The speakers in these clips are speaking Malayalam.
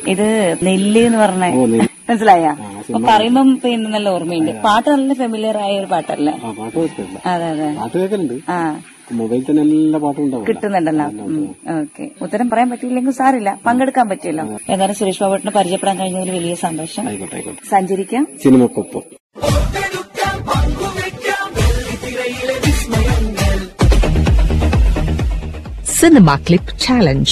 ഇത് നെല്ല് എന്ന് പറഞ്ഞ ഓ, നെല്ല്. മനസ്സിലായ ആ, അപ്പൊ പറയുമ്പം പിന്നെ നല്ല ഓർമ്മയുണ്ട് പാട്ട് നല്ല ഫെമിലിയർ ആയ ഒരു പാട്ടല്ലേ ആ പാട്ട് കേൾക്കില്ല അതെ അതെ പാട്ട് കേൾക്കലുണ്ട് ആ മൊബൈൽ തന്നെ എല്ലാ പാട്ടും ഉണ്ടാവും കിട്ടുന്നുണ്ടല്ലോ ഓക്കെ ഉത്തരം പറയാൻ പറ്റിയില്ലെങ്കിൽ സാറില്ല പങ്കെടുക്കാൻ പറ്റിയല്ലോ ഏതായാലും സുരേഷ് ബാബുട്ടിനെ പരിചയപ്പെടാൻ കഴിഞ്ഞതിൽ വലിയ സന്തോഷം ആയിക്കോട്ടെ ആയിക്കോട്ടെ സഞ്ചരിക്കാം സിനിമക്കൊപ്പം Cinema Clip Challenge.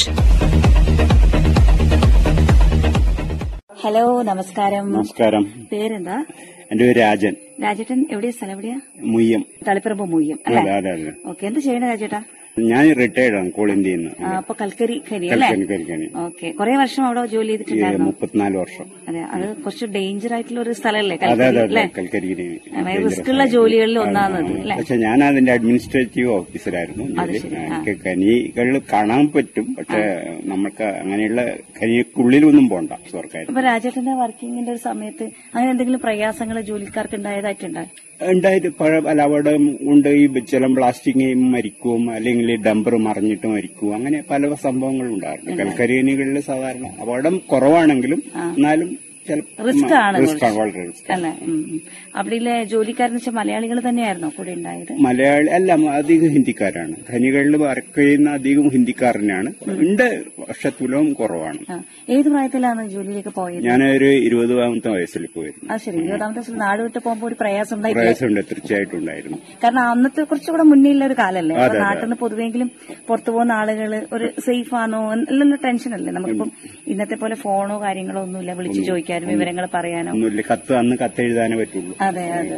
ഹലോ നമസ്കാരം നമസ്കാരം പേരെന്താ എന്റെ പേര് രാജൻ രാജേട്ടൻ എവിടെയാ സ്ഥലം എവിടെയാ മുയ്യം തളിപ്പറമ്പ് മൂയ്യം അല്ലെ അതെ അതെ അതെ ഓക്കെ എന്ത് ചെയ്യണ രാജേട്ടാ ഞാൻ റിട്ടയർഡ് ആണ് കോൾ ഇന്ത്യയിൽ നിന്ന് ആ, അപ്പൊ കൽക്കരി ഖനി അല്ലേ കൽക്കരി കരിക്കണി ഓക്കെ കുറെ വർഷം അവിടെ ജോലി ചെയ്തിട്ടുണ്ടായിരുന്നു മുപ്പത്തിനാല് വർഷം അതെ അത് കുറച്ച് ഡേഞ്ചർ ആയിട്ടുള്ള ഒരു സ്ഥലമല്ലേ അതെ കൽക്കരി അതെ അല്ലേ അതെ കൽക്കരിഗിരി റിസ്ക് ഉള്ള ജോലികളിൽ ഒന്നാണത് അല്ലെ പക്ഷെ ഞാൻ അതിന്റെ അഡ്മിനിസ്ട്രേറ്റീവ് ഓഫീസറായിരുന്നു ജോലി. ശരി, ആ. എനിക്ക് ഖനികൾ കാണാൻ പറ്റും പക്ഷെ നമുക്ക് അങ്ങനെയുള്ള ഖനിക്കുള്ളിലൊന്നും പോണ്ട സർക്കാർ അപ്പൊ രാജേട്ടന്റെ വർക്കിങ്ങിന്റെ ഒരു സമയത്ത് അങ്ങനെ എന്തെങ്കിലും പ്രയാസങ്ങൾ ജോലിക്കാർക്ക് ഉണ്ടായതായിട്ടുണ്ടായി ഉണ്ടായിട്ട് പഴ അല്ല അവിടെ കൊണ്ട് ഈ ചില പ്ലാസ്റ്റിക് മരിക്കും അല്ലെങ്കിൽ ഡംപർ മറിഞ്ഞിട്ട് മരിക്കും അങ്ങനെ പല സംഭവങ്ങളും ഉണ്ടായിരുന്നു കൽക്കരികളിൽ സാധാരണ അപകടം കുറവാണെങ്കിലും എന്നാലും ചില റിസ്ക് ആണ് റിസ്ക് ആണ് വളരെ റിസ്ക് അല്ലെ അവിടെയിലെ ജോലിക്കാരെന്ന് വെച്ചാൽ മലയാളികൾ തന്നെയായിരുന്നോ കൂടെ ഉണ്ടായത് മലയാളി അല്ല അധികം ഹിന്ദിക്കാരാണ് ഖനികളിൽ വർക്ക് ചെയ്യുന്ന അധികം ഹിന്ദിക്കാർ തന്നെയാണ് ഉണ്ട് പക്ഷെ തുലവും കുറവാണ് ആ. ഏത് പ്രായത്തിലാണ് ജോലിയിലേക്ക് പോയത് ഞാനൊരു ഇരുപതാമത്തെ വയസ്സിൽ പോയിരുന്നു അത് ശരി ഇരുപതാമത്തെ വയസ്സിൽ നാട് വിട്ട് പോകുമ്പോൾ ഒരു പ്രയാസം ഉണ്ടായിട്ടില്ല പ്രയാസമുണ്ട് തീർച്ചയായിട്ടും ഉണ്ടായിരുന്നു കാരണം അന്നത്തെ കുറച്ചുകൂടെ മുന്നേ ഉള്ള ഒരു കാലല്ലേ അപ്പൊ നാട്ടിൽ നിന്ന് പൊതുവെങ്കിലും പുറത്തു പോകുന്ന ആളുകൾ ഒരു സേഫ് ആണോ എന്നുള്ള ടെൻഷൻ അല്ലേ നമുക്കിപ്പം ഇന്നത്തെ പോലെ ഫോണോ കാര്യങ്ങളോ ഒന്നുമില്ല വിളിച്ചു ചോദിക്കാനും വിവരങ്ങൾ പറയാനോ ഒന്നുമില്ല കത്ത് അന്ന് കത്ത് എഴുതാനേ പറ്റുള്ളൂ അതെ അതെ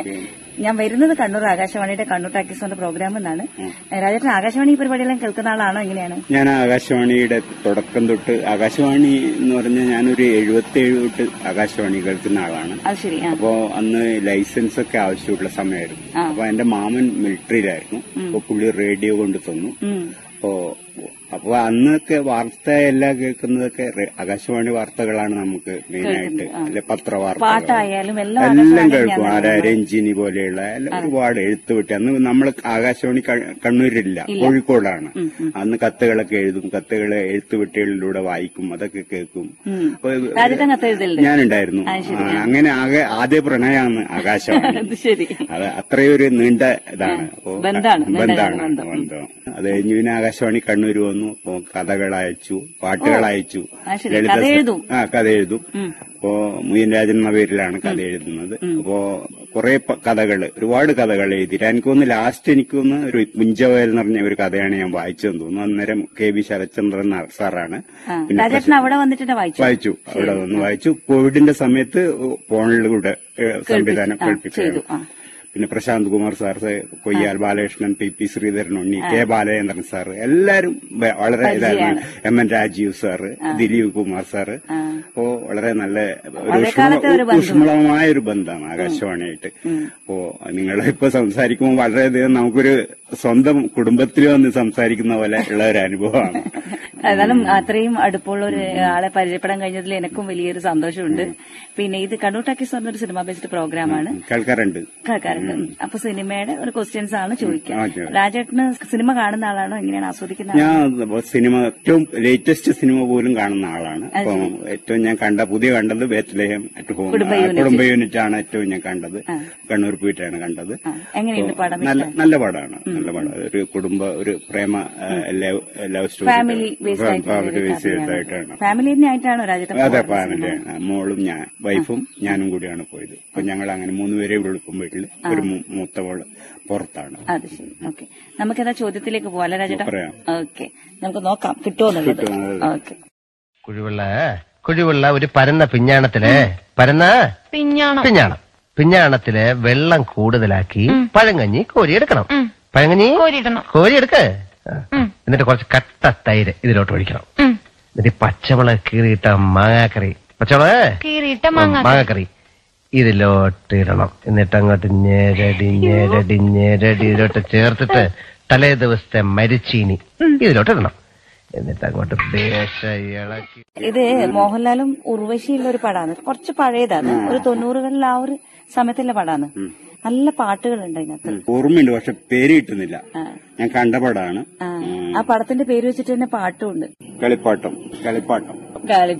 ഞാൻ വരുന്നത് കണ്ണൂർ ആകാശവാണിയുടെ കണ്ണൂർ ടാക്കിസോന്റെ പ്രോഗ്രാം എന്നാണ് രാജേട്ടൻ ആകാശവാണി പരിപാടിയെല്ലാം കേൾക്കുന്ന ആളാണോ എങ്ങനെയാണ് ഞാൻ ആകാശവാണിയുടെ തുടക്കം തൊട്ട് ആകാശവാണി എന്ന് പറഞ്ഞാൽ ഞാനൊരു എഴുപത്തി ഏഴ് തൊട്ട് ആകാശവാണി കേൾക്കുന്ന ആളാണ് അത് ശരി ആ അപ്പോ അന്ന് ലൈസൻസ് ഒക്കെ ആവശ്യമുള്ള സമയമായിരുന്നു അപ്പൊ എന്റെ മാമൻ മിലിറ്ററിയിലായിരുന്നു അപ്പൊ പുള്ളി റേഡിയോ കൊണ്ട് തന്നു ഉം. അപ്പോ അപ്പൊ അന്നൊക്കെ വാർത്ത എല്ലാം കേൾക്കുന്നതൊക്കെ റേ- ആകാശവാണി വാർത്തകളാണ് നമുക്ക് മെയിനായിട്ട് അല്ലെ പത്രവാർത്തകൾ പാട്ടായാലും എല്ലാം എല്ലാം ആകാശവാണി കേൾക്കും ആരാ രഞ്ജിനി പോലെയുള്ള എല്ലാം ഒരുപാട് എഴുത്തുവിട്ട് അന്ന് നമ്മൾ ആകാശവാണി ക- കണ്ണൂരില്ല കോഴിക്കോടാണ് അന്ന് കത്തുകളൊക്കെ എഴുതും കത്തുകൾ എഴുത്തുവിട്ടികളിലൂടെ വായിക്കും അതൊക്കെ കേൾക്കും അപ്പൊ രാജേട്ടൻ കത്ത് എഴുതലുണ്ട് ഞാനുണ്ടായിരുന്നു ആ, അങ്ങനെ ആകെ ആദ്യ പ്രണയമാണ് ആകാശവാണി അത് ശരി അത് അത്രയൊരു നീണ്ട ഇതാണ് അപ്പോ ബന്ധാണ്, ബന്ധാണ് ബന്ധം. ബന്ധം അത് കഴിഞ്ഞ് പിന്നെ ആകാശവാണി കണ്ണൂർ വന്നു അപ്പോ കഥകൾ അയച്ചു പാട്ടുകൾ അയച്ചു ആ ശരി. ലളിത കഥ സ- എഴുതും. ആ കഥ എഴുതും അപ്പോ മുയൻ രാജൻ എന്ന പേരിലാണ് കഥ എഴുതുന്നത് അപ്പോ കുറെ കഥകൾ ഒരുപാട് കഥകൾ എഴുതി എനിക്കൊന്ന് ലാസ്റ്റ് എനിക്കൊന്ന് ഒരു മുഞ്ചവയൽ എന്ന് പറഞ്ഞ ഒരു കഥയാണ് ഞാൻ വായിച്ചതെന്ന് തോന്നുന്നു അന്നേരം കെ വി ശരത്ചന്ദ്രൻ നാ- സാറാണ് ആ. പിന്നെ രാജേട്ടൻ അവിടെ വന്നിട്ട് വായിച്ചു വായിച്ചു അവിടെ വന്ന് വായിച്ചു കോവിഡിന്റെ സമയത്ത് ഫോണിലൂടെ ഏഹ്, സംവിധാനം ആ, കേൾപ്പിച്ചു ചെയ്തു. ആ. പിന്നെ പ്രശാന്ത് കുമാർ സാർ കൊയ്യാൽ ബാലകൃഷ്ണൻ പി പി ശ്രീധരൻ ഉണ്ണി കെ ബാലചന്ദ്രൻ സാർ എല്ലാരും വ- വളരെ ഇതായിരുന്നു എം എൻ രാജീവ് സാറ് ദിലീപ് കുമാർ സാറ് അപ്പോ വളരെ നല്ല ഒരു വളരെക്കാലത്തെ ഒരു ഊഷ്മള- ബന്ധം. ഊഷ്മളമായ ഒരു ബന്ധമാണ് ആകാശവാണിയായിട്ട് അപ്പോ നിങ്ങൾ ഇപ്പൊ സംസാരിക്കുമ്പോൾ വളരെയധികം നമുക്കൊരു സ്വന്തം കുടുംബത്തിൽ വന്ന് സംസാരിക്കുന്ന പോലെ ഉള്ള ഒരു അനുഭവമാണ് ഏതായാലും അത്രയും അടുപ്പമുള്ള ഒരു ആളെ പരിചയപ്പെടാൻ കഴിഞ്ഞതിൽ എനിക്കും വലിയൊരു സന്തോഷമുണ്ട് പിന്നെ ഇത് കണ്ണൂർ ടാക്കീസ് പറഞ്ഞൊരു സിനിമ ബേസ്ഡ് പ്രോഗ്രാമാണ് കേൾക്കാറുണ്ട് കേൾക്കാറുണ്ട് അപ്പൊ സിനിമയുടെ ഒരു ക്വസ്റ്റ്യൻസ് ആണ് ചോദിക്കുക ആ, ചോദിക്കാം. രാജേട്ടന് സിനിമ കാണുന്ന ആളാണോ എങ്ങനെയാണ് ആസ്വദിക്കുന്ന ആളാണോ? ഞാൻ സിനിമ ഏറ്റവും ലേറ്റസ്റ്റ് സിനിമ പോലും കാണുന്ന ആളാണ് അപ്പൊ ഏറ്റവും ഞാൻ കണ്ട പുതിയ കണ്ടത് ബേത്ത്ലേഹം അറ്റ് ഹോം കുടുംബ യൂണിറ്റ്. കുടുംബ യൂണിറ്റ് ആണ് ഏറ്റവും ഞാൻ കണ്ടത് കണ്ണൂർ പോയിട്ടാണ് കണ്ടത് ആ, എങ്ങനെയുണ്ട് പടം നല്ല നല്ല പടമാണ് നല്ല പടം ഒരു കുടുംബ ഒരു പ്രേമ love love story family based family based ആയിട്ടുള്ള ആയിട്ടാണ് ഫാമിലി തന്നെ ആയിട്ടാണോ രാജേട്ടൻ അതെ പോകുന്നത് സിനിമ? ഫാമിലിയാണ് മോളും ഞാൻ വൈഫും ഞാനും കൂടിയാണ് പോയത് അപ്പൊ ഞങ്ങൾ അങ്ങനെ മൂന്നുപേരെ ഇവിടെ ഉൾക്കും വീട്ടില് ഒരു മൂ- മൂത്ത മോള് പുറത്താണ് അത് ശരി ഓക്കെ നമുക്കെന്താ ചോദ്യത്തിലേക്ക് പോകാം രാജേട്ടാ പറയാം. ഓക്കെ നമുക്ക് നോക്കാം കിട്ടുമോ എന്നുള്ളത് കിട്ടുമെന്നുള്ളത്. ഓക്കെ കുഴിവുള്ള കുഴിവുള്ള ഒരു പരന്ന പിഞ്ഞാണത്തില് പരന്ന പിഞ്ഞാണം പിഞ്ഞാണം പിഞ്ഞാണത്തില് വെള്ളം കൂടുതലാക്കി പഴങ്കഞ്ഞി കോരിയെടുക്കണം പഴങ്കഞ്ഞി കോരിയിടണം കോരിയെടുക്ക് ആ. എന്നിട്ട് കുറച്ച് കട്ട തൈര് ഇതിലോട്ട് ഒഴിക്കണം ഉം. എന്നിട്ട് ഈ പച്ചമുളക് കീറിയിട്ട മാങ്ങാക്കറി പച്ചമുളക് കീറിയിട്ട മാങ്ങ മാങ്ങാക്കറി ഇതിലോട്ട് ഇടണം എന്നിട്ട് അങ്ങോട്ട് ഞെരടി ഞെരടി ഞെരടി ഇതിലോട്ട് ചേർത്തിട്ട് തലേ ദിവസത്തെ മരിച്ചീനി ഇതിലോട്ട് ഇടണം എന്നിട്ട് അങ്ങോട്ട് ദേശ ഇളക്കി ഇത് മോഹൻലാലും ഉർവശിയുള്ള ഒരു പടാണ് കുറച്ച് പഴയതാണ് ഒരു തൊണ്ണൂറുകളിൽ ആ ഒരു സമയത്തുള്ള പടാണ് നല്ല പാട്ടുകളുണ്ട് അതിനകത്ത് ഓർമ്മയുണ്ട് പക്ഷെ പേര് കിട്ടുന്നില്ല ഞാൻ കണ്ട പടാണ് ആ. ആ പടത്തിന്റെ പേര് വെച്ചിട്ട് തന്നെ പാട്ടും ഉണ്ട് കളിപ്പാട്ടം കളിപ്പാട്ടം കളി